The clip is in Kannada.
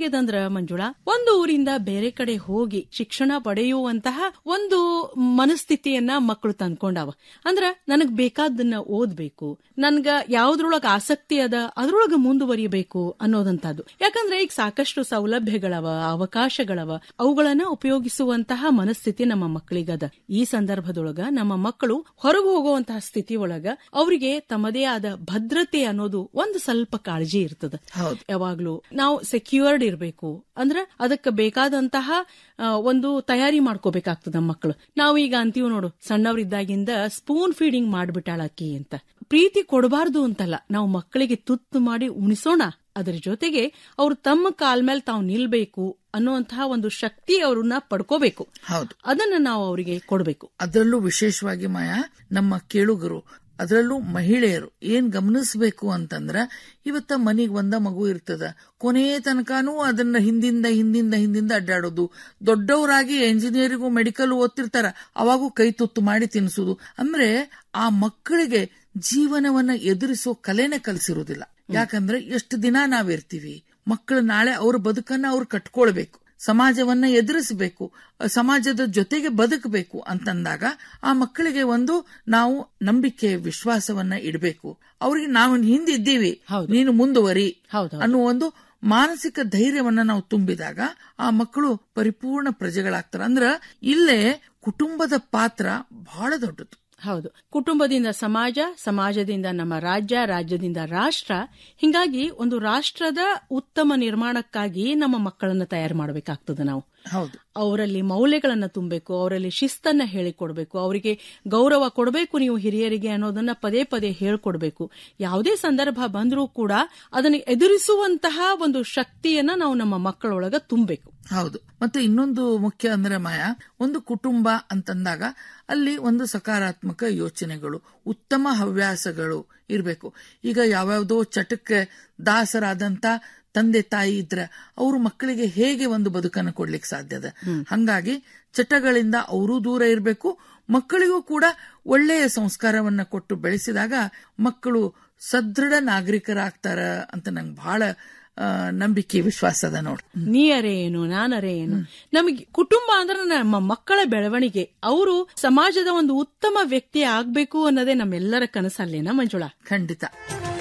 ಏನಾಗ್ಯದಂದ್ರ ಮಂಜುಳಾ ಒಂದು ಊರಿಂದ ಬೇರೆ ಕಡೆ ಹೋಗಿ ಶಿಕ್ಷಣ ಪಡೆಯುವಂತಹ ಒಂದು ಮನಸ್ಥಿತಿಯನ್ನ ಮಕ್ಕಳು ತಂದ್ಕೊಂಡಾವ ಅಂದ್ರ ನನಗ್ ಬೇಕಾದನ್ನ ಓದ್ಬೇಕು ನನ್ಗ ಯಾವ್ದ್ರೊಳಗ ಆಸಕ್ತಿ ಅದ ಅದ್ರೊಳಗ ಮುಂದುವರಿಯಬೇಕು ಅನ್ನೋದಂತದ್ದು ಯಾಕಂದ್ರೆ ಈಗ ಸಾಕಷ್ಟು ಸೌಲಭ್ಯಗಳವ ಅವಕಾಶಗಳವ ಅವುಗಳನ್ನ ಉಪಯೋಗಿಸುವಂತಹ ಮನಸ್ಥಿತಿ ನಮ್ಮ ಮಕ್ಕಳಿಗದ ಈ ಸಂದರ್ಭದೊಳಗ ನಮ್ಮ ಮಕ್ಕಳು ಹೊರಗೆ ಹೋಗುವಂತಹ ಸ್ಥಿತಿ ಒಳಗ ಅವರಿಗೆ ತಮ್ಮದೇ ಆದ ಭದ್ರತೆ ಅನ್ನೋದು ಒಂದು ಸ್ವಲ್ಪ ಕಾಳಜಿ ಇರ್ತದ ಹೌದು. ಯಾವಾಗ್ಲೂ ನಾವು ಸೆಕ್ಯೂರ್ಡ್ ಇರಬೇಕು ಅಂದ್ರ ಅದಕ್ಕೆ ಬೇಕಾದಂತಹ ಆ, ಒಂದು ತಯಾರಿ ಮಾಡ್ಕೋಬೇಕಾಗ್ತದ ಮಕ್ಕಳು ನಾವು ಈಗ ಅಂತೀವ್ ನೋಡು ಸಣ್ಣವರಿದ್ದಾಗಿಂದ ಸ್ಪೂನ್ ಫೀಡಿಂಗ್ ಮಾಡ್ಬಿಟ್ಟಾಳಕ್ಕಿ ಅಂತ ಪ್ರೀತಿ ಕೊಡಬಾರ್ದು ಅಂತಲ್ಲ ನಾವು ಮಕ್ಕಳಿಗೆ ತುತ್ತು ಮಾಡಿ ಉಣಿಸೋಣ ಅದರ ಜೊತೆಗೆ ಅವ್ರು ತಮ್ಮ ಕಾಲ್ ಮೇಲೆ ತಾವು ನಿಲ್ಬೇಕು ಅನ್ನುವಂತಹ ಒಂದು ಶಕ್ತಿ ಅವ್ರನ್ನ ಪಡ್ಕೋಬೇಕು ಹೌದು ಅದನ್ನ ನಾವು ಅವರಿಗೆ ಕೊಡಬೇಕು ಅದರಲ್ಲೂ ವಿಶೇಷವಾಗಿ ಮಾಯಾ ನಮ್ಮ ಕೇಳುಗರು ಅದರಲ್ಲೂ ಮಹಿಳೆಯರು ಏನ್ ಗಮನಿಸಬೇಕು ಅಂತಂದ್ರ ಇವತ್ತ ಮನಿಗ್ ಒಂದ ಮಗು ಇರ್ತದ ಕೊನೆಯ ತನಕನೂ ಅದನ್ನ ಹಿಂದಿಂದ ಹಿಂದಿಂದ ಹಿಂದಿಂದ ಅಡ್ಡಾಡೋದು ದೊಡ್ಡವರಾಗಿ ಎಂಜಿನಿಯರಿಂಗು ಮೆಡಿಕಲ್ ಓದ್ತಿರ್ತಾರ ಅವಾಗೂ ಕೈ ತುತ್ತು ಮಾಡಿ ತಿನ್ಸುದು ಅಂದ್ರೆ ಆ ಮಕ್ಕಳಿಗೆ ಜೀವನವನ್ನ ಎದುರಿಸೋ ಕಲೆನೇ ಕಲಿಸಿರುವುದಿಲ್ಲ ಯಾಕಂದ್ರೆ ಎಷ್ಟು ದಿನ ನಾವಿರ್ತೀವಿ ಮಕ್ಕಳು ನಾಳೆ ಅವ್ರ ಬದುಕನ್ನ ಅವ್ರು ಕಟ್ಕೊಳ್ಬೇಕು ಸಮಾಜವನ್ನ ಎದುರಿಸಬೇಕು ಸಮಾಜದ ಜೊತೆಗೆ ಬದುಕಬೇಕು ಅಂತಂದಾಗ ಆ ಮಕ್ಕಳಿಗೆ ಒಂದು ನಾವು ನಂಬಿಕೆ ವಿಶ್ವಾಸವನ್ನ ಇಡಬೇಕು ಅವ್ರಿಗೆ ನಾವು ಹಿಂದಿದ್ದೀವಿ ಹೌದು. ನೀನು ಮುಂದುವರಿ ಹೌದು ಅನ್ನುವ ಒಂದು ಮಾನಸಿಕ ಧೈರ್ಯವನ್ನ ನಾವು ತುಂಬಿದಾಗ ಆ ಮಕ್ಕಳು ಪರಿಪೂರ್ಣ ಪ್ರಜೆಗಳಾಗ್ತಾರೆ ಅಂದ್ರ ಇಲ್ಲೇ ಕುಟುಂಬದ ಪಾತ್ರ ಬಹಳ ದೊಡ್ಡದು ಹೌದು ಕುಟುಂಬದಿಂದ ಸಮಾಜ ಸಮಾಜದಿಂದ ನಮ್ಮ ರಾಜ್ಯ ರಾಜ್ಯದಿಂದ ರಾಷ್ಟ್ರ ಹಿಂಗಾಗಿ ಒಂದು ರಾಷ್ಟ್ರದ ಉತ್ತಮ ನಿರ್ಮಾಣಕ್ಕಾಗಿ ನಮ್ಮ ಮಕ್ಕಳನ್ನ ತಯಾರು ಮಾಡಬೇಕಾಗ್ತದೆ ನಾವು ಹೌದು ಅವರಲ್ಲಿ ಮೌಲ್ಯಗಳನ್ನ ತುಂಬಬೇಕು ಅವರಲ್ಲಿ ಶಿಸ್ತನ್ನ ಹೇಳಿಕೊಡ್ಬೇಕು ಅವರಿಗೆ ಗೌರವ ಕೊಡಬೇಕು ನೀವು ಹಿರಿಯರಿಗೆ ಅನ್ನೋದನ್ನ ಪದೇ ಪದೇ ಹೇಳ್ಕೊಡ್ಬೇಕು ಯಾವುದೇ ಸಂದರ್ಭ ಬಂದರೂ ಕೂಡ ಅದನ್ನು ಎದುರಿಸುವಂತಹ ಒಂದು ಶಕ್ತಿಯನ್ನ ನಾವು ನಮ್ಮ ಮಕ್ಕಳೊಳಗ ತುಂಬಬೇಕು ಹೌದು ಮತ್ತೆ ಇನ್ನೊಂದು ಮುಖ್ಯ ಅಂದ್ರೆ ಮಾಯಾ ಒಂದು ಕುಟುಂಬ ಅಂತಂದಾಗ ಅಲ್ಲಿ ಒಂದು ಸಕಾರಾತ್ಮಕ ಯೋಚನೆಗಳು ಉತ್ತಮ ಹವ್ಯಾಸಗಳು ಇರಬೇಕು ಈಗ ಯಾವ್ಯಾವ್ದೋ ಚಟಕ್ಕೆ ದಾಸರಾದಂತ ತಂದೆ ತಾಯಿ ಇದ್ರೆ ಅವ್ರ ಮಕ್ಕಳಿಗೆ ಹೇಗೆ ಒಂದು ಬದುಕನ್ನು ಕೊಡ್ಲಿಕ್ಕೆ ಸಾಧ್ಯದ ಹಂಗಾಗಿ ಚಟಗಳಿಂದ ಅವರೂ ದೂರ ಇರಬೇಕು ಮಕ್ಕಳಿಗೂ ಕೂಡ ಒಳ್ಳೆಯ ಸಂಸ್ಕಾರವನ್ನ ಕೊಟ್ಟು ಬೆಳೆಸಿದಾಗ ಮಕ್ಕಳು ಸದೃಢ ನಾಗರಿಕರಾಗ್ತಾರ ಅಂತ ನಂಗೆ ಬಹಳ ಆ, ನಂಬಿಕೆ ವಿಶ್ವಾಸ ಅದ ನೋಡಿ ನೀಯರೇ ಏನು ನಾನರೇ ಏನು ನಮಗೆ ಕುಟುಂಬ ಅಂದ್ರೆ ನಮ್ಮ ಮಕ್ಕಳ ಬೆಳವಣಿಗೆ ಅವರು ಸಮಾಜದ ಒಂದು ಉತ್ತಮ ವ್ಯಕ್ತಿ ಆಗ್ಬೇಕು ಅನ್ನೋದೇ ನಮ್ಮೆಲ್ಲರ ಕನಸಲ್ಲೇನಾ ಮಂಜುಳಾ ಖಂಡಿತ